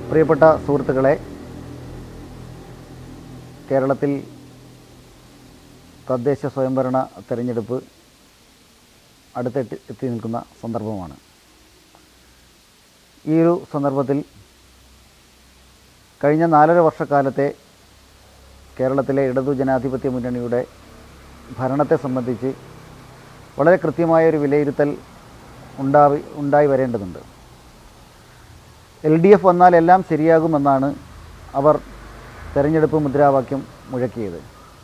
പ്രിയപ്പെട്ട സുഹൃത്തുക്കളെ കേരളത്തിൽ തദ്ദേശ സ്വയംഭരണ തെരഞ്ഞെടുപ്പ് അടുത്തെത്തി എത്തി നിൽക്കുന്ന സന്ദർഭമാണ് ഈ ഒരു സന്ദർഭത്തിൽ കഴിഞ്ഞ നാലര വർഷക്കാലത്തെ കേരളത്തിലെ ഇടതു ജനാധിപത്യ മുന്നണിയുടെ ഭരണത്തെ സംബന്ധിച്ച് വളരെ കൃത്യമായൊരു വിലയിരുത്തൽ ഉണ്ടാവി ഉണ്ടായി വരേണ്ടതുണ്ട് എൽ ഡി എഫ് വന്നാൽ എല്ലാം ശരിയാകുമെന്നാണ് അവർ തെരഞ്ഞെടുപ്പ് മുദ്രാവാക്യം മുഴക്കിയത്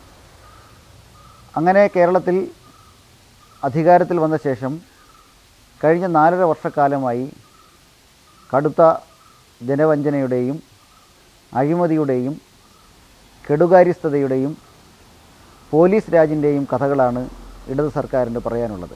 അങ്ങനെ കേരളത്തിൽ അധികാരത്തിൽ വന്ന ശേഷം കഴിഞ്ഞ നാലര വർഷക്കാലമായി കടുത്ത ജനവഞ്ചനയുടെയും അഴിമതിയുടെയും കെടുകാര്യസ്ഥതയുടെയും പോലീസ് രാജിൻ്റെയും കഥകളാണ് ഇടത് സർക്കാരിന് പറയാനുള്ളത്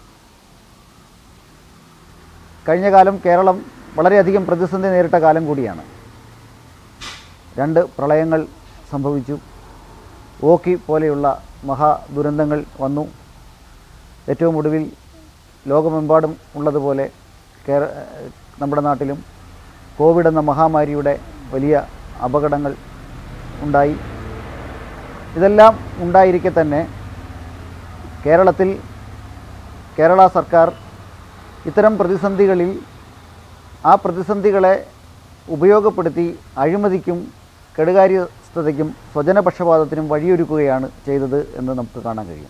കഴിഞ്ഞ കാലം കേരളം വളരെയധികം പ്രതിസന്ധി നേരിട്ട കാലം കൂടിയാണ് രണ്ട് പ്രളയങ്ങൾ സംഭവിച്ചു ഓക്കി പോലെയുള്ള മഹാദുരന്തങ്ങൾ വന്നു ഏറ്റവും ഒടുവിൽ ലോകമെമ്പാടും ഉള്ളതുപോലെ കേര നമ്മുടെ നാട്ടിലും കോവിഡ് എന്ന മഹാമാരിയുടെ വലിയ അപകടങ്ങൾ ഉണ്ടായി ഇതെല്ലാം ഉണ്ടായിരിക്കെ തന്നെ കേരളത്തിൽ കേരള സർക്കാർ ഇത്തരം പ്രതിസന്ധികളിൽ ആ പ്രതിസന്ധികളെ ഉപയോഗപ്പെടുത്തി അഴിമതിക്കും കെടുകാര്യസ്ഥതയ്ക്കും സ്വജനപക്ഷപാതത്തിനും വഴിയൊരുക്കുകയാണ് ചെയ്തത് എന്ന് നമുക്ക് കാണാൻ കഴിയും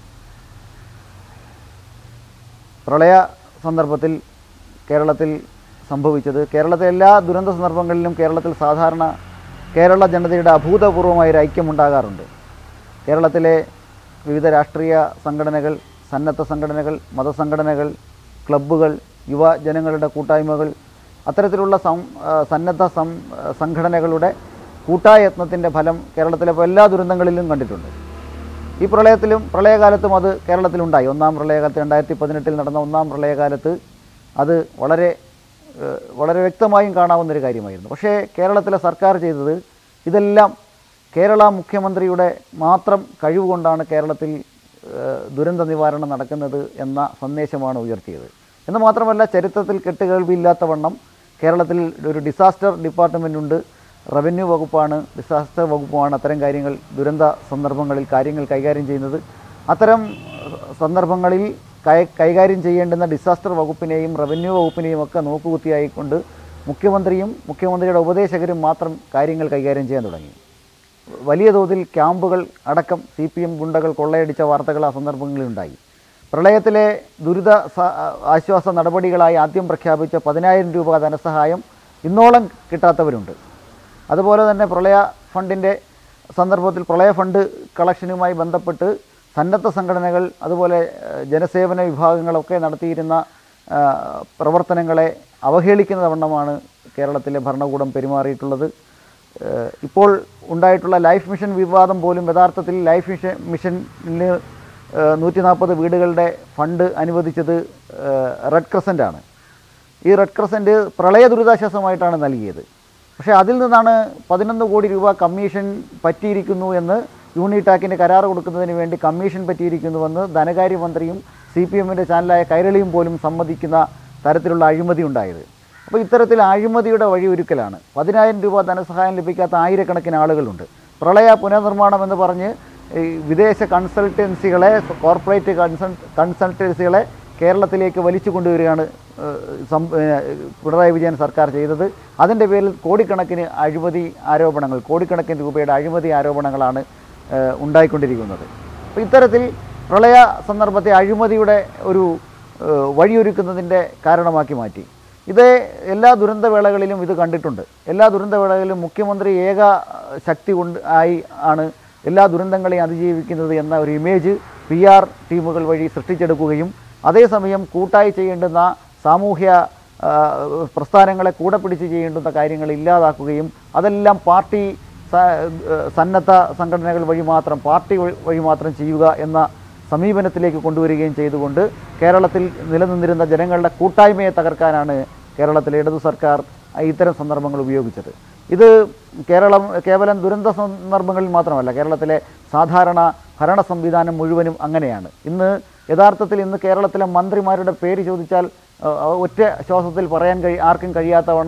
പ്രളയ സന്ദർഭത്തിൽ കേരളത്തിൽ സംഭവിച്ചത് കേരളത്തിലെ എല്ലാ ദുരന്ത സന്ദർഭങ്ങളിലും കേരളത്തിൽ സാധാരണ കേരള ജനതയുടെ അഭൂതപൂർവമായൊരു ഐക്യമുണ്ടാകാറുണ്ട് കേരളത്തിലെ വിവിധ രാഷ്ട്രീയ സംഘടനകൾ സന്നദ്ധ സംഘടനകൾ മതസംഘടനകൾ ക്ലബ്ബുകൾ യുവജനങ്ങളുടെ കൂട്ടായ്മകൾ അത്തരത്തിലുള്ള സം ആ, സന്നദ്ധ സം സംഘടനകളുടെ കൂട്ടായ യത്നത്തിൻ്റെ ഫലം കേരളത്തിലെ എല്ലാ ദുരന്തങ്ങളിലും കണ്ടിട്ടുണ്ട് ഈ പ്രളയത്തിലും പ്രളയകാലത്തും അത് കേരളത്തിലുണ്ടായി ഒന്നാം പ്രളയകാലത്ത് രണ്ടായിരത്തി പതിനെട്ടിൽ നടന്ന ഒന്നാം പ്രളയകാലത്ത് അത് വളരെ ഏഹ്, വളരെ വ്യക്തമായും കാണാവുന്നൊരു കാര്യമായിരുന്നു പക്ഷേ കേരളത്തിലെ സർക്കാർ ചെയ്തത് ഇതെല്ലാം കേരള മുഖ്യമന്ത്രിയുടെ മാത്രം കഴിവുകൊണ്ടാണ് കേരളത്തിൽ ഏഹ്, ദുരന്ത നിവാരണം നടക്കുന്നത് എന്ന സന്ദേശമാണ് ഉയർത്തിയത് എന്ന് മാത്രമല്ല ചരിത്രത്തിൽ കെട്ടുകേൾവിയില്ലാത്ത വണ്ണം കേരളത്തിൽ ഒരു ഡിസാസ്റ്റർ ഡിപ്പാർട്ട്മെൻ്റ് ഉണ്ട് റവന്യൂ വകുപ്പാണ് ഡിസാസ്റ്റർ വകുപ്പുമാണ് അത്തരം കാര്യങ്ങൾ ദുരന്ത സന്ദർഭങ്ങളിൽ കാര്യങ്ങൾ കൈകാര്യം ചെയ്യുന്നത് അത്തരം സന്ദർഭങ്ങളിൽ കൈ കൈകാര്യം ചെയ്യേണ്ടുന്ന ഡിസാസ്റ്റർ വകുപ്പിനെയും റവന്യൂ വകുപ്പിനെയും ഒക്കെ നോക്കുകുത്തിയായിക്കൊണ്ട് മുഖ്യമന്ത്രിയും മുഖ്യമന്ത്രിയുടെ ഉപദേശകരും മാത്രം കാര്യങ്ങൾ കൈകാര്യം ചെയ്യാൻ തുടങ്ങി വലിയ തോതിൽ ക്യാമ്പുകൾ അടക്കം സി പി എം ഗുണ്ടകൾ കൊള്ളയടിച്ച വാർത്തകൾ ആ സന്ദർഭങ്ങളിൽ ഉണ്ടായി പ്രളയത്തിലെ ദുരിത സ- ആശ്വാസ നടപടികളായി ആദ്യം പ്രഖ്യാപിച്ച പതിനായിരം രൂപ ധനസഹായം ഇന്നോളം കിട്ടാത്തവരുണ്ട് അതുപോലെ തന്നെ പ്രളയ ഫണ്ടിൻ്റെ സന്ദർഭത്തിൽ പ്രളയ ഫണ്ട് കളക്ഷനുമായി ബന്ധപ്പെട്ട് സന്നദ്ധ സംഘടനകൾ അതുപോലെ ഏഹ്, ജനസേവന വിഭാഗങ്ങളൊക്കെ നടത്തിയിരുന്ന ആ, പ്രവർത്തനങ്ങളെ അവഹേളിക്കുന്ന വണ്ണമാണ് കേരളത്തിലെ ഭരണകൂടം പെരുമാറിയിട്ടുള്ളത് ഏഹ്, ഇപ്പോൾ ഉണ്ടായിട്ടുള്ള ലൈഫ് മിഷൻ വിവാദം പോലും യഥാർത്ഥത്തിൽ ലൈഫ് മിഷൻ മിഷന് നൂറ്റി നാൽപ്പത് വീടുകളുടെ ഫണ്ട് അനുവദിച്ചത് ഏഹ്, റെഡ് ക്രസൻ്റ് ആണ് ഈ റെഡ് ക്രസൻറ്റ് പ്രളയ ദുരിതാശ്വാസമായിട്ടാണ് നൽകിയത് പക്ഷേ അതിൽ നിന്നാണ് പതിനൊന്ന് കോടി രൂപ കമ്മീഷൻ പറ്റിയിരിക്കുന്നു എന്ന് യൂണിടാക്കിൻ്റെ കരാർ കൊടുക്കുന്നതിന് വേണ്ടി കമ്മീഷൻ പറ്റിയിരിക്കുന്നുവെന്ന് ധനകാര്യമന്ത്രിയും സി പി എമ്മിൻ്റെ ചാനലായ കൈരളിയും പോലും സമ്മതിക്കുന്ന തരത്തിലുള്ള അഴിമതി ഉണ്ടായത് അപ്പോൾ ഇത്തരത്തിൽ അഴിമതിയുടെ വഴിയൊരുക്കലാണ് പതിനായിരം രൂപ ധനസഹായം ലഭിക്കാത്ത ആയിരക്കണക്കിന് ആളുകളുണ്ട് പ്രളയ പുനർനിർമ്മാണം എന്ന് പറഞ്ഞ് ഈ വിദേശ കൺസൾട്ടൻസികളെ കോർപ്പറേറ്റ് കൺസൾ കൺസൾട്ടൻസികളെ കേരളത്തിലേക്ക് വലിച്ചു കൊണ്ടുവരികയാണ് ഏഹ്, സം- ഏഹ്, പിണറായി വിജയൻ സർക്കാർ ചെയ്തത് അതിൻ്റെ പേരിൽ കോടിക്കണക്കിന് അഴിമതി ആരോപണങ്ങൾ കോടിക്കണക്കിന് രൂപയുടെ അഴിമതി ആരോപണങ്ങളാണ് ഏഹ്, ഉണ്ടായിക്കൊണ്ടിരിക്കുന്നത് അപ്പോൾ ഇത്തരത്തിൽ പ്രളയ സന്ദർഭത്തെ അഴിമതിയുടെ ഒരു ഏഹ്, വഴിയൊരുക്കുന്നതിൻ്റെ കാരണമാക്കി മാറ്റി ഇത് എല്ലാ ദുരന്തവേളകളിലും ഇത് കണ്ടിട്ടുണ്ട് എല്ലാ ദുരന്തവേളകളിലും മുഖ്യമന്ത്രി ഏക ഏഹ്, ശക്തി കൊണ്ട് ആയി ആണ് എല്ലാ ദുരന്തങ്ങളെയും അതിജീവിക്കുന്നത് എന്ന ഒരു ഇമേജ് പി ആർ ടീമുകൾ വഴി സൃഷ്ടിച്ചെടുക്കുകയും അതേസമയം കൂട്ടായി ചെയ്യേണ്ടുന്ന സാമൂഹ്യ ആ, പ്രസ്ഥാനങ്ങളെ കൂടെ പിടിച്ച് ചെയ്യേണ്ടുന്ന കാര്യങ്ങൾ ഇല്ലാതാക്കുകയും അതെല്ലാം പാർട്ടി സ- ഏഹ് സന്നദ്ധ സംഘടനകൾ വഴി മാത്രം പാർട്ടി വഴി- വഴി മാത്രം ചെയ്യുക എന്ന സമീപനത്തിലേക്ക് കൊണ്ടുവരികയും ചെയ്തുകൊണ്ട് കേരളത്തിൽ നിലനിന്നിരുന്ന ജനങ്ങളുടെ കൂട്ടായ്മയെ തകർക്കാനാണ് കേരളത്തിലെ ഇടതു സർക്കാർ ഇത്തരം സന്ദർഭങ്ങൾ ഉപയോഗിച്ചത് ഇത് കേരളം കേവലം ദുരന്ത സന്ദർഭങ്ങളിൽ മാത്രമല്ല കേരളത്തിലെ സാധാരണ ഭരണ സംവിധാനം മുഴുവനും അങ്ങനെയാണ് ഇന്ന് യഥാർത്ഥത്തിൽ ഇന്ന് കേരളത്തിലെ മന്ത്രിമാരുടെ പേര് ചോദിച്ചാൽ ആ, ഒറ്റ ശ്വാസത്തിൽ പറയാൻ കഴി ആർക്കും കഴിയാത്ത വണ്ണം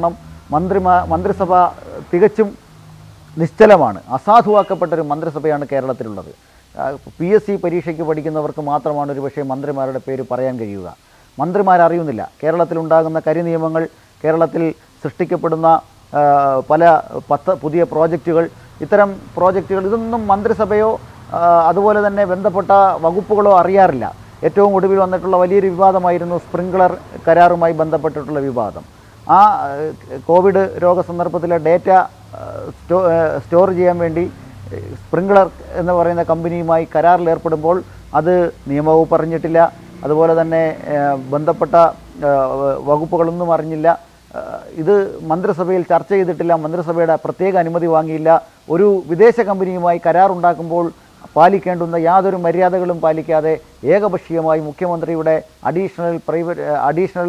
മന്ത്രിമാ മന്ത്രിസഭ തികച്ചും നിശ്ചലമാണ് അസാധുവാക്കപ്പെട്ട ഒരു മന്ത്രിസഭയാണ് കേരളത്തിലുള്ളത് പി എസ് സി പരീക്ഷയ്ക്ക് പഠിക്കുന്നവർക്ക് മാത്രമാണ് ഒരു പക്ഷേ മന്ത്രിമാരുടെ പേര് പറയാൻ കഴിയുക മന്ത്രിമാരറിയുന്നില്ല കേരളത്തിലുണ്ടാകുന്ന കരിനിയമങ്ങൾ കേരളത്തിൽ സൃഷ്ടിക്കപ്പെടുന്ന ആ, പല പത്ത് പുതിയ പ്രോജക്റ്റുകൾ ഇത്തരം പ്രോജക്റ്റുകൾ ഇതൊന്നും മന്ത്രിസഭയോ ആ, അതുപോലെ തന്നെ ബന്ധപ്പെട്ട വകുപ്പുകളോ അറിയാറില്ല ഏറ്റവും ഒടുവിൽ വന്നിട്ടുള്ള വലിയൊരു വിവാദമായിരുന്നു സ്പ്രിംഗ്ലർ കരാറുമായി ബന്ധപ്പെട്ടിട്ടുള്ള വിവാദം ആ ഏഹ്, കോവിഡ് രോഗ സന്ദർഭത്തിലെ ഡേറ്റ ഏഹ്, സ്റ്റോ ഏഹ്, സ്റ്റോർ ചെയ്യാൻ വേണ്ടി ഏഹ്, സ്പ്രിംഗ്ലർ എന്ന് പറയുന്ന കമ്പനിയുമായി കരാറിൽ ഏർപ്പെടുമ്പോൾ അത് നിയമവകുപ്പ് അറിഞ്ഞിട്ടില്ല അതുപോലെ തന്നെ ഏഹ്, ബന്ധപ്പെട്ട ഏഹ്, വകുപ്പുകളൊന്നും അറിഞ്ഞില്ല ഏഹ്, ഇത് മന്ത്രിസഭയിൽ ചർച്ച ചെയ്തിട്ടില്ല മന്ത്രിസഭയുടെ പ്രത്യേക അനുമതി വാങ്ങിയില്ല ഒരു വിദേശ കമ്പനിയുമായി കരാറുണ്ടാക്കുമ്പോൾ പാലിക്കേണ്ടുന്ന യാതൊരു മര്യാദകളും പാലിക്കാതെ ഏകപക്ഷീയമായി മുഖ്യമന്ത്രിയുടെ അഡീഷണൽ പ്രൈവറ്റ് അഡീഷണൽ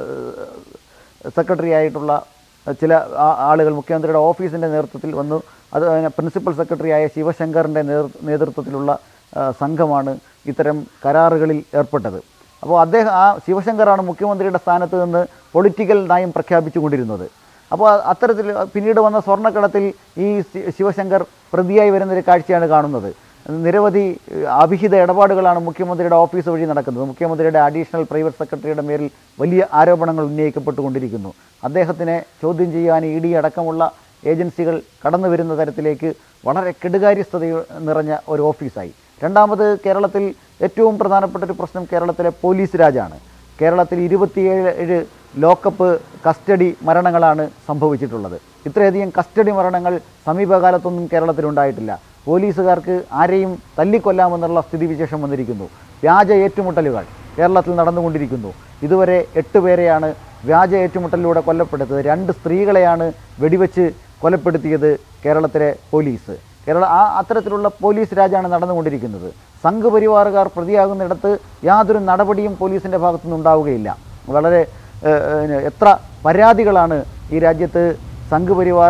സെക്രട്ടറി ആയിട്ടുള്ള ചില ആ- ആളുകൾ മുഖ്യമന്ത്രിയുടെ ഓഫീസിൻ്റെ നേതൃത്വത്തിൽ വന്നു അത് അതിന് പ്രിൻസിപ്പൽ സെക്രട്ടറി ആയ ശിവശങ്കറിൻ്റെ നേതൃ നേതൃത്വത്തിലുള്ള ആ, സംഘമാണ് ഇത്തരം കരാറുകളിൽ ഏർപ്പെട്ടത് അപ്പോൾ അദ്ദേഹം ആ ശിവശങ്കറാണ് മുഖ്യമന്ത്രിയുടെ സ്ഥാനത്ത് നിന്ന് പൊളിറ്റിക്കൽ നയം പ്രഖ്യാപിച്ചുകൊണ്ടിരുന്നത് അപ്പോൾ അത്തരത്തിൽ പിന്നീട് വന്ന സ്വർണ്ണക്കടത്തിൽ ഈ ശി- ശിവശങ്കർ പ്രതിയായി വരുന്നൊരു കാഴ്ചയാണ് കാണുന്നത് നിരവധി ഏഹ്, അവിഹിത ഇടപാടുകളാണ് മുഖ്യമന്ത്രിയുടെ ഓഫീസ് വഴി നടക്കുന്നത് മുഖ്യമന്ത്രിയുടെ അഡീഷണൽ പ്രൈവറ്റ് സെക്രട്ടറിയുടെ മേലിൽ വലിയ ആരോപണങ്ങൾ ഉന്നയിക്കപ്പെട്ടുകൊണ്ടിരിക്കുന്നു അദ്ദേഹത്തിനെ ചോദ്യം ചെയ്യാൻ ഇ ഡി അടക്കമുള്ള ഏജൻസികൾ കടന്നു വരുന്ന തരത്തിലേക്ക് വളരെ കെടുകാര്യസ്ഥത നിറഞ്ഞ ഒരു ഓഫീസായി രണ്ടാമത് കേരളത്തിൽ ഏറ്റവും പ്രധാനപ്പെട്ട ഒരു പ്രശ്നം കേരളത്തിലെ പോലീസ് രാജാണ് കേരളത്തിൽ ഇരുപത്തിയേഴ് ലോക്കപ്പ് കസ്റ്റഡി മരണങ്ങളാണ് സംഭവിച്ചിട്ടുള്ളത് ഇത്രയധികം കസ്റ്റഡി മരണങ്ങൾ സമീപകാലത്തൊന്നും കേരളത്തിലുണ്ടായിട്ടില്ല പോലീസുകാർക്ക് ആരെയും തല്ലിക്കൊല്ലാമെന്നുള്ള സ്ഥിതിവിശേഷം വന്നിരിക്കുന്നു വ്യാജ ഏറ്റുമുട്ടലുകൾ കേരളത്തിൽ നടന്നുകൊണ്ടിരിക്കുന്നു ഇതുവരെ എട്ട് പേരെയാണ് വ്യാജ ഏറ്റുമുട്ടലിലൂടെ കൊല്ലപ്പെടുത്തത് രണ്ട് സ്ത്രീകളെയാണ് വെടിവെച്ച് കൊലപ്പെടുത്തിയത് കേരളത്തിലെ പോലീസ് കേരള ആ അത്തരത്തിലുള്ള പോലീസ് രാജാണ് നടന്നുകൊണ്ടിരിക്കുന്നത് സംഘപരിവാറുകാർ പ്രതിയാകുന്നിടത്ത് യാതൊരു നടപടിയും പോലീസിൻ്റെ ഭാഗത്തുനിന്ന് ഉണ്ടാവുകയില്ല വളരെ ഏഹ്, ഏഹ്, എത്ര പരാതികളാണ് ഈ രാജ്യത്ത് സംഘപരിവാർ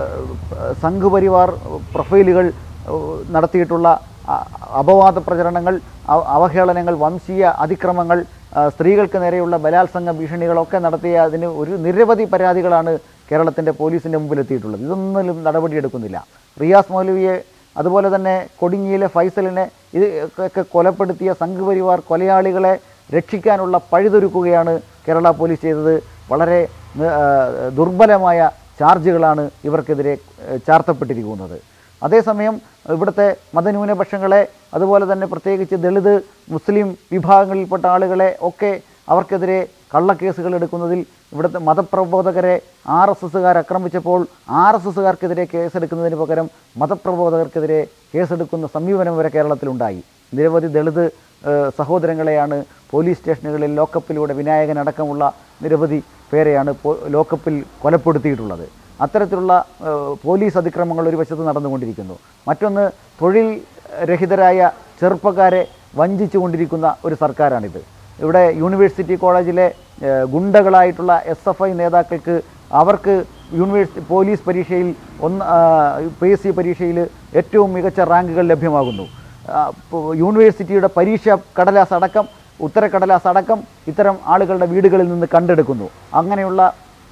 ഏഹ്, സംഘപരിവാർ പ്രൊഫൈലുകൾ ഏഹ്, നടത്തിയിട്ടുള്ള അ- അപവാദ പ്രചരണങ്ങൾ അ- അവഹേളനങ്ങൾ വംശീയ അതിക്രമങ്ങൾ ആ, സ്ത്രീകൾക്ക് നേരെയുള്ള ബലാത്സംഗ ഭീഷണികളൊക്കെ നടത്തിയ അതിന് ഒരു നിരവധി പരാതികളാണ് കേരളത്തിൻ്റെ പോലീസിൻ്റെ മുമ്പിൽ എത്തിയിട്ടുള്ളത് ഇതൊന്നിലും നടപടിയെടുക്കുന്നില്ല റിയാസ് മൗലവിയെ അതുപോലെ തന്നെ കൊടിഞ്ഞിയിലെ ഫൈസലിനെ ഇത് ഒക്കെ കൊലപ്പെടുത്തിയ സംഘപരിവാർ കൊലയാളികളെ രക്ഷിക്കാനുള്ള പഴുതൊരുക്കുകയാണ് കേരള പോലീസ് ചെയ്തത് വളരെ നി- ആ, ദുർബലമായ ചാർജുകളാണ് ഇവർക്കെതിരെ ഏഹ്, ചാർത്തപ്പെട്ടിരിക്കുന്നത് അതേസമയം ഇവിടുത്തെ മതന്യൂനപക്ഷങ്ങളെ അതുപോലെ തന്നെ പ്രത്യേകിച്ച് ദളിത് മുസ്ലിം വിഭാഗങ്ങളിൽപ്പെട്ട ആളുകളെ ഒക്കെ അവർക്കെതിരെ കള്ളക്കേസുകൾ എടുക്കുന്നതിൽ ഇവിടുത്തെ മതപ്രബോധകരെ ആർ എസ് എസ്സുകാർ ആക്രമിച്ചപ്പോൾ ആർ എസ് എസ്സുകാർക്കെതിരെ കേസെടുക്കുന്നതിന് പകരം മതപ്രബോധകർക്കെതിരെ കേസെടുക്കുന്ന സമീപനം വരെ കേരളത്തിലുണ്ടായി നിരവധി ദളിത് ഏഹ്, സഹോദരങ്ങളെയാണ് പോലീസ് സ്റ്റേഷനുകളിൽ ലോക്കപ്പിലൂടെ വിനായകൻ അടക്കമുള്ള നിരവധി പേരെയാണ് പോ- ലോക്കപ്പിൽ കൊലപ്പെടുത്തിയിട്ടുള്ളത് അത്തരത്തിലുള്ള ഏഹ്, പോലീസ് അതിക്രമങ്ങൾ ഒരു വശത്ത് നടന്നുകൊണ്ടിരിക്കുന്നു മറ്റൊന്ന് തൊഴിൽ രഹിതരായ ചെറുപ്പക്കാരെ വഞ്ചിച്ചുകൊണ്ടിരിക്കുന്ന ഒരു സർക്കാരാണിത് ഇവിടെ യൂണിവേഴ്സിറ്റി കോളേജിലെ ഏഹ്, ഗുണ്ടകളായിട്ടുള്ള എസ് എഫ് ഐ നേതാക്കൾക്ക് അവർക്ക് യൂണിവേഴ്സിറ്റി പോലീസ് പരീക്ഷയിൽ ഒന്ന് പി എസ് സി പരീക്ഷയിൽ ഏറ്റവും മികച്ച റാങ്കുകൾ ലഭ്യമാകുന്നു ആ, പോ- യൂണിവേഴ്സിറ്റിയുടെ പരീക്ഷ കടലാസ് അടക്കം ഉത്തരക്കടലാസ് അടക്കം ഇത്തരം ആളുകളുടെ വീടുകളിൽ നിന്ന് കണ്ടെടുക്കുന്നു അങ്ങനെയുള്ള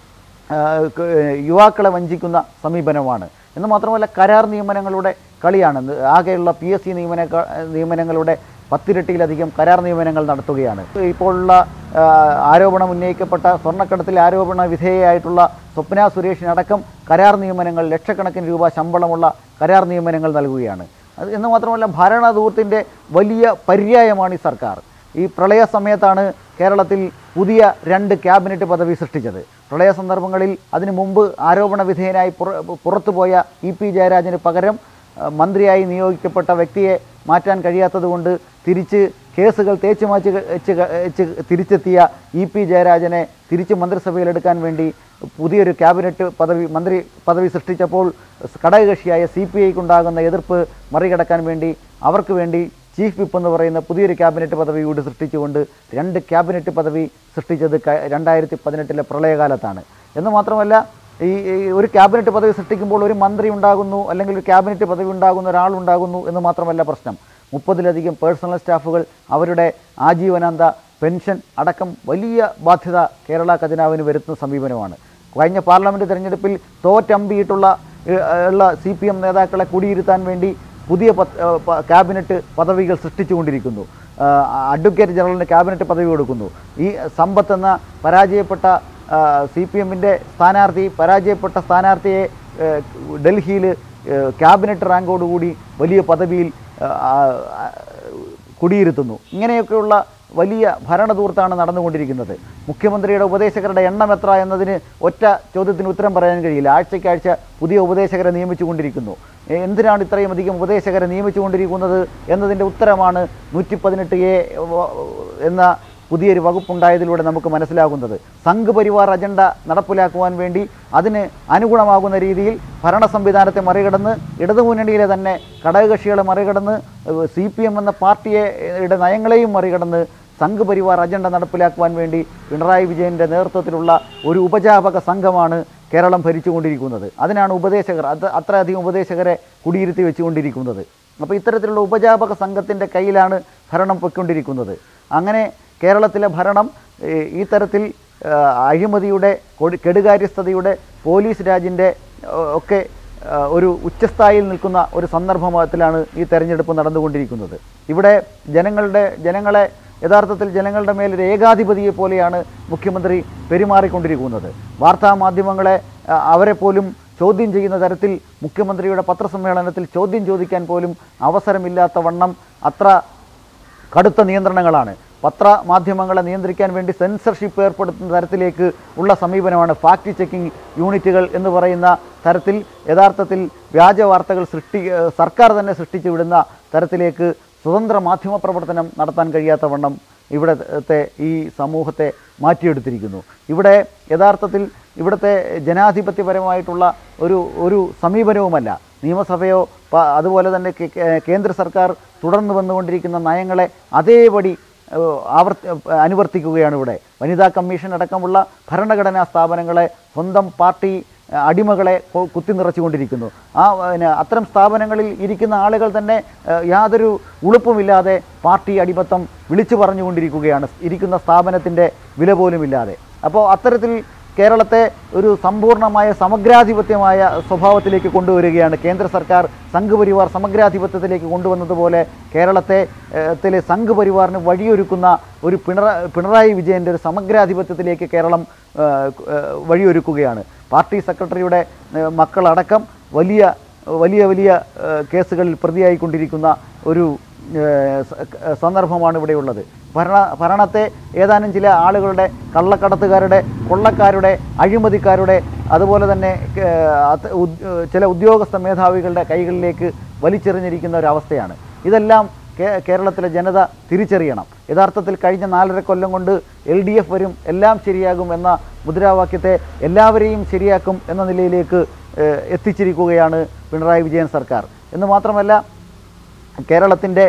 ആ, ക- യുവാക്കളെ വഞ്ചിക്കുന്ന സമീപനമാണ് എന്ന് മാത്രമല്ല കരാർ നിയമനങ്ങളുടെ കളിയാണ് ഇത് ആകെയുള്ള പി എസ് സി നിയമന നിയമനങ്ങളുടെ പത്തിരട്ടിയിലധികം കരാർ നിയമനങ്ങൾ നടത്തുകയാണ് ഇപ്പോഴുള്ള ആ, ആരോപണം ഉന്നയിക്കപ്പെട്ട സ്വർണ്ണക്കടത്തിൽ ആരോപണ വിധേയയായിട്ടുള്ള സ്വപ്ന സുരേഷിനടക്കം കരാർ നിയമനങ്ങൾ ലക്ഷക്കണക്കിന് രൂപ ശമ്പളമുള്ള കരാർ നിയമനങ്ങൾ നൽകുകയാണ് അത് എന്ന് മാത്രമല്ല ഭരണധൂർത്തിൻ്റെ വലിയ പര്യായമാണ് ഈ സർക്കാർ ഈ പ്രളയ സമയത്താണ് കേരളത്തിൽ പുതിയ രണ്ട് ക്യാബിനറ്റ് പദവി സൃഷ്ടിച്ചത് പ്രളയ സന്ദർഭങ്ങളിൽ അതിനു മുമ്പ് ആരോപണ വിധേയനായി പുറ- പുറത്തുപോയ ഇ പി ജയരാജന് പകരം ആ, മന്ത്രിയായി നിയോഗിക്കപ്പെട്ട വ്യക്തിയെ മാറ്റാൻ കഴിയാത്തതുകൊണ്ട് തിരിച്ച് കേസുകൾ തേച്ചു മാച്ച് വെച്ച് ക- വെച്ച് തിരിച്ചെത്തിയ ഇ പി ജയരാജനെ തിരിച്ച് മന്ത്രിസഭയിലെടുക്കാൻ വേണ്ടി പുതിയൊരു ക്യാബിനറ്റ് പദവി മന്ത്രി പദവി സൃഷ്ടിച്ചപ്പോൾ ഘടകകക്ഷിയായ സി പി ഐക്കുണ്ടാകുന്ന എതിർപ്പ് മറികടക്കാൻ വേണ്ടി അവർക്ക് വേണ്ടി ചീഫ് വിപ്പ് എന്ന് പറയുന്ന പുതിയൊരു ക്യാബിനറ്റ് പദവി കൂടി സൃഷ്ടിച്ചുകൊണ്ട് രണ്ട് ക്യാബിനറ്റ് പദവി സൃഷ്ടിച്ചത് ക- രണ്ടായിരത്തി പതിനെട്ടിലെ പ്രളയകാലത്താണ് എന്ന് മാത്രമല്ല ഈ ഈ ഒരു ക്യാബിനറ്റ് പദവി സൃഷ്ടിക്കുമ്പോൾ ഒരു മന്ത്രി ഉണ്ടാകുന്നു അല്ലെങ്കിൽ ഒരു ക്യാബിനറ്റ് പദവി ഉണ്ടാകുന്ന ഒരാളുണ്ടാകുന്നു എന്ന് മാത്രമല്ല പ്രശ്നം മുപ്പതിലധികം പേഴ്സണൽ സ്റ്റാഫുകൾ അവരുടെ ആജീവനാന്ത പെൻഷൻ അടക്കം വലിയ ബാധ്യത കേരള ഖജനാവിന് വരുത്തുന്ന സമീപനമാണ് കഴിഞ്ഞ പാർലമെൻറ്റ് തെരഞ്ഞെടുപ്പിൽ തോറ്റമ്പിയിട്ടുള്ള ഏഹ്, ഉള്ള സി പി എം നേതാക്കളെ കുടിയിരുത്താൻ വേണ്ടി പുതിയ പത്ത്- ഏഹ്, പ- ക്യാബിനറ്റ് പദവികൾ സൃഷ്ടിച്ചുകൊണ്ടിരിക്കുന്നു ഏഹ്, അഡ്വക്കേറ്റ് ജനറലിന് ക്യാബിനറ്റ് പദവി കൊടുക്കുന്നു ഈ സമ്പത്ത് എന്ന പരാജയപ്പെട്ട സി പി എമ്മിൻ്റെ സ്ഥാനാർത്ഥി പരാജയപ്പെട്ട സ്ഥാനാർത്ഥിയെ ഏഹ്, ഡൽഹിയിൽ ഏഹ്, ക്യാബിനറ്റ് റാങ്കോടുകൂടി വലിയ പദവിയിൽ ഏഹ്, ആ, ആ, കുടിയിരുത്തുന്നു ഇങ്ങനെയൊക്കെയുള്ള വലിയ ഭരണധൂർത്താണ് നടന്നുകൊണ്ടിരിക്കുന്നത് മുഖ്യമന്ത്രിയുടെ ഉപദേശകരുടെ എണ്ണം എത്ര എന്നതിന് ഒറ്റ ചോദ്യത്തിന് ഉത്തരം പറയാൻ കഴിയില്ല ആഴ്ചയ്ക്കാഴ്ച പുതിയ ഉപദേശകരെ നിയമിച്ചുകൊണ്ടിരിക്കുന്നു എ- എന്തിനാണ് ഇത്രയും അധികം ഉപദേശകരെ നിയമിച്ചുകൊണ്ടിരിക്കുന്നത് എന്നതിൻ്റെ ഉത്തരമാണ് നൂറ്റി പതിനെട്ട് എ എന്ന പുതിയൊരു വകുപ്പുണ്ടായതിലൂടെ നമുക്ക് മനസ്സിലാകുന്നത് സംഘ് പരിവാർ അജണ്ട നടപ്പിലാക്കുവാൻ വേണ്ടി അതിന് അനുഗുണമാകുന്ന രീതിയിൽ ഭരണ സംവിധാനത്തെ മറികടന്ന് ഇടതുമുന്നണിയിലെ തന്നെ ഘടകകക്ഷികളെ മറികടന്ന് സി പി എം എന്ന പാർട്ടിയുടെ നയങ്ങളെയും മറികടന്ന് സംഘ് പരിവാർ അജണ്ട നടപ്പിലാക്കുവാൻ വേണ്ടി പിണറായി വിജയൻ്റെ നേതൃത്വത്തിലുള്ള ഒരു ഉപജാപക സംഘമാണ് കേരളം ഭരിച്ചുകൊണ്ടിരിക്കുന്നത് അതിനാണ് ഉപദേശകർ അത് അത്രയധികം ഉപദേശകരെ കുടിയിരുത്തി വെച്ചുകൊണ്ടിരിക്കുന്നത് അപ്പോൾ ഇത്തരത്തിലുള്ള ഉപജാപക സംഘത്തിൻ്റെ കയ്യിലാണ് ഭരണം പൊയ്ക്കൊണ്ടിരിക്കുന്നത് അങ്ങനെ കേരളത്തിലെ ഭരണം ഏഹ്, ഈ തരത്തിൽ ഏഹ്, അഴിമതിയുടെ കൊടി- കെടുകാര്യസ്ഥതയുടെ പോലീസ് രാജിൻ്റെ ഏഹ്, ഒക്കെ ഏഹ്, ഒരു ഉച്ചസ്ഥായിയിൽ നിൽക്കുന്ന ഒരു സന്ദർഭത്തിലാണ് ഈ തെരഞ്ഞെടുപ്പ് നടന്നുകൊണ്ടിരിക്കുന്നത് ഇവിടെ ജനങ്ങളുടെ ജനങ്ങളെ യഥാർത്ഥത്തിൽ ജനങ്ങളുടെ മേൽ ഒരു ഏകാധിപതിയെ പോലെയാണ് മുഖ്യമന്ത്രി പെരുമാറിക്കൊണ്ടിരിക്കുന്നത് വാർത്താ മാധ്യമങ്ങളെ അഹ്, അവരെ പോലും ചോദ്യം ചെയ്യുന്ന തരത്തിൽ മുഖ്യമന്ത്രിയുടെ പത്രസമ്മേളനത്തിൽ ചോദ്യം ചോദിക്കാൻ പോലും അവസരമില്ലാത്ത വണ്ണം അത്ര കടുത്ത നിയന്ത്രണങ്ങളാണ് പത്രമാധ്യമങ്ങളെ നിയന്ത്രിക്കാൻ വേണ്ടി സെൻസർഷിപ്പ് ഏർപ്പെടുത്തുന്ന തരത്തിലേക്ക് ഉള്ള സമീപനമാണ് ഫാക്ട് ചെക്കിംഗ് യൂണിറ്റുകൾ എന്ന് പറയുന്ന തരത്തിൽ യഥാർത്ഥത്തിൽ വ്യാജ വാർത്തകൾ സൃഷ്ടി ഏഹ് സർക്കാർ തന്നെ സൃഷ്ടിച്ചു വിടുന്ന തരത്തിലേക്ക് സ്വതന്ത്ര മാധ്യമ പ്രവർത്തനം നടത്താൻ കഴിയാത്ത വണ്ണം ഇവിടത്തെ ഈ സമൂഹത്തെ മാറ്റിയെടുത്തിരിക്കുന്നു ഇവിടെ യഥാർത്ഥത്തിൽ ഇവിടുത്തെ ജനാധിപത്യപരമായിട്ടുള്ള ഒരു ഒരു സമീപനവുമല്ല നിയമസഭയോ പ- അതുപോലെ തന്നെ കേ- കേ- കേന്ദ്ര സർക്കാർ തുടർന്ന് വന്നുകൊണ്ടിരിക്കുന്ന നയങ്ങളെ അതേപടി ഏഹ്, ആവർത്തി അനുവർത്തിക്കുകയാണ് ഇവിടെ വനിതാ കമ്മീഷൻ അടക്കമുള്ള ഭരണഘടനാ സ്ഥാപനങ്ങളെ സ്വന്തം പാർട്ടി ഏഹ്, അടിമകളെ കൊ- കുത്തി നിറച്ചുകൊണ്ടിരിക്കുന്നു ആ പിന്നെ അത്തരം സ്ഥാപനങ്ങളിൽ ഇരിക്കുന്ന ആളുകൾ തന്നെ ഏഹ്, യാതൊരു ഉളുപ്പുമില്ലാതെ പാർട്ടി അടിമത്തം വിളിച്ചു പറഞ്ഞുകൊണ്ടിരിക്കുകയാണ് ഇരിക്കുന്ന സ്ഥാപനത്തിൻ്റെ വില പോലുമില്ലാതെ അപ്പോൾ അത്തരത്തിൽ കേരളത്തെ ഒരു സമ്പൂർണ്ണമായ സമഗ്രാധിപത്യമായ സ്വഭാവത്തിലേക്ക് കൊണ്ടുവരികയാണ് കേന്ദ്ര സർക്കാർ സംഘ് പരിവാർ സമഗ്രാധിപത്യത്തിലേക്ക് കൊണ്ടുവന്നതുപോലെ കേരളത്തെ ഏഹ്, ത്തിലെ സംഘ് പരിവാറിന് വഴിയൊരുക്കുന്ന ഒരു പിണറ പിണറായി വിജയൻ്റെ ഒരു സമഗ്രാധിപത്യത്തിലേക്ക് കേരളം ഏഹ്, ഏഹ്, വഴിയൊരുക്കുകയാണ് പാർട്ടി സെക്രട്ടറിയുടെ ഏഹ്, മക്കളടക്കം വലിയ വലിയ വലിയ ഏഹ്, കേസുകളിൽ പ്രതിയായിക്കൊണ്ടിരിക്കുന്ന ഒരു ഏഹ്, സ- ഏഹ്, സന്ദർഭമാണ് ഇവിടെയുള്ളത് ഭരണ ഭരണത്തെ ഏതാനും ചില ആളുകളുടെ കള്ളക്കടത്തുകാരുടെ കൊള്ളക്കാരുടെ അഴിമതിക്കാരുടെ അതുപോലെ തന്നെ ഏഹ്, അത് ഉദ്- ഏഹ്, ചില ഉദ്യോഗസ്ഥ മേധാവികളുടെ കൈകളിലേക്ക് വലിച്ചെറിഞ്ഞിരിക്കുന്ന ഒരു അവസ്ഥയാണ് ഇതെല്ലാം കേ- കേരളത്തിലെ ജനത തിരിച്ചറിയണം യഥാർത്ഥത്തിൽ കഴിഞ്ഞ നാലര കൊല്ലം കൊണ്ട് എൽ ഡി എഫ് വരും എല്ലാം ശരിയാകും എന്ന മുദ്രാവാക്യത്തെ എല്ലാവരെയും ശരിയാക്കും എന്ന നിലയിലേക്ക് ഏഹ്, എത്തിച്ചിരിക്കുകയാണ് പിണറായി വിജയൻ സർക്കാർ എന്ന് മാത്രമല്ല കേരളത്തിൻ്റെ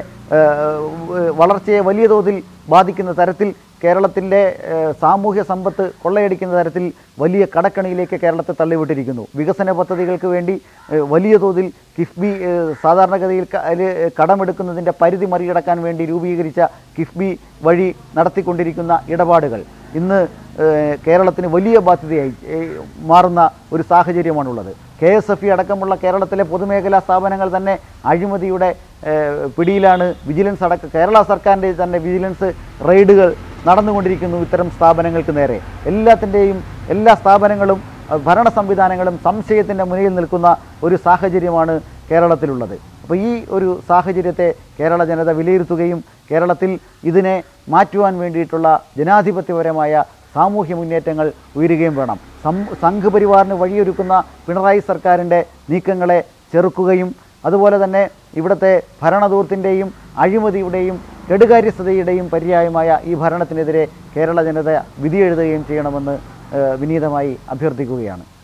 ഏഹ്, വളർച്ചയെ വലിയ തോതിൽ ബാധിക്കുന്ന തരത്തിൽ കേരളത്തിൻ്റെ ഏഹ്, സാമൂഹ്യ സമ്പത്ത് കൊള്ളയടിക്കുന്ന തരത്തിൽ വലിയ കടക്കണിയിലേക്ക് കേരളത്തെ തള്ളിവിട്ടിരിക്കുന്നു വികസന പദ്ധതികൾക്ക് വേണ്ടി ഏഹ്, വലിയ തോതിൽ കിഫ്ബി ഏഹ്, സാധാരണഗതിയിൽ ക- അതില് കടമെടുക്കുന്നതിൻ്റെ പരിധി മറികടക്കാൻ വേണ്ടി രൂപീകരിച്ച കിഫ്ബി വഴി നടത്തിക്കൊണ്ടിരിക്കുന്ന ഇടപാടുകൾ ഇന്ന് ഏഹ്, കേരളത്തിന് വലിയ ബാധ്യതയായി ഏഹ്, മാറുന്ന ഒരു സാഹചര്യമാണുള്ളത് കെ എസ് എഫ് ഇ അടക്കമുള്ള കേരളത്തിലെ പൊതുമേഖലാ സ്ഥാപനങ്ങൾ തന്നെ അഴിമതിയുടെ ഏഹ്, പിടിയിലാണ് വിജിലൻസ് അടക്ക കേരള സർക്കാരിൻ്റെ തന്നെ വിജിലൻസ് റെയ്ഡുകൾ നടന്നുകൊണ്ടിരിക്കുന്നു ഇത്തരം സ്ഥാപനങ്ങൾക്ക് നേരെ എല്ലാത്തിൻ്റെയും എല്ലാ സ്ഥാപനങ്ങളും അഹ് ഭരണ സംവിധാനങ്ങളും സംശയത്തിൻ്റെ മുന്നിൽ നിൽക്കുന്ന ഒരു സാഹചര്യമാണ് കേരളത്തിലുള്ളത് അപ്പോൾ ഈ ഒരു സാഹചര്യത്തെ കേരള ജനത വിലയിരുത്തുകയും കേരളത്തിൽ ഇതിനെ മാറ്റുവാൻ വേണ്ടിയിട്ടുള്ള ജനാധിപത്യപരമായ സാമൂഹ്യ മുന്നേറ്റങ്ങൾ ഉയരുകയും വേണം സം സംഘ് പരിവാറിന് വഴിയൊരുക്കുന്ന പിണറായി സർക്കാരിൻ്റെ നീക്കങ്ങളെ ചെറുക്കുകയും അതുപോലെ തന്നെ ഇവിടുത്തെ ഭരണദൂർത്തിൻ്റെയും അഴിമതിയുടെയും കെടുകാര്യസ്ഥതയുടെയും പര്യായമായ ഈ ഭരണത്തിനെതിരെ കേരള ജനത വിധിയെഴുതുകയും ചെയ്യണമെന്ന് ഏഹ്, വിനീതമായി അഭ്യർത്ഥിക്കുകയാണ്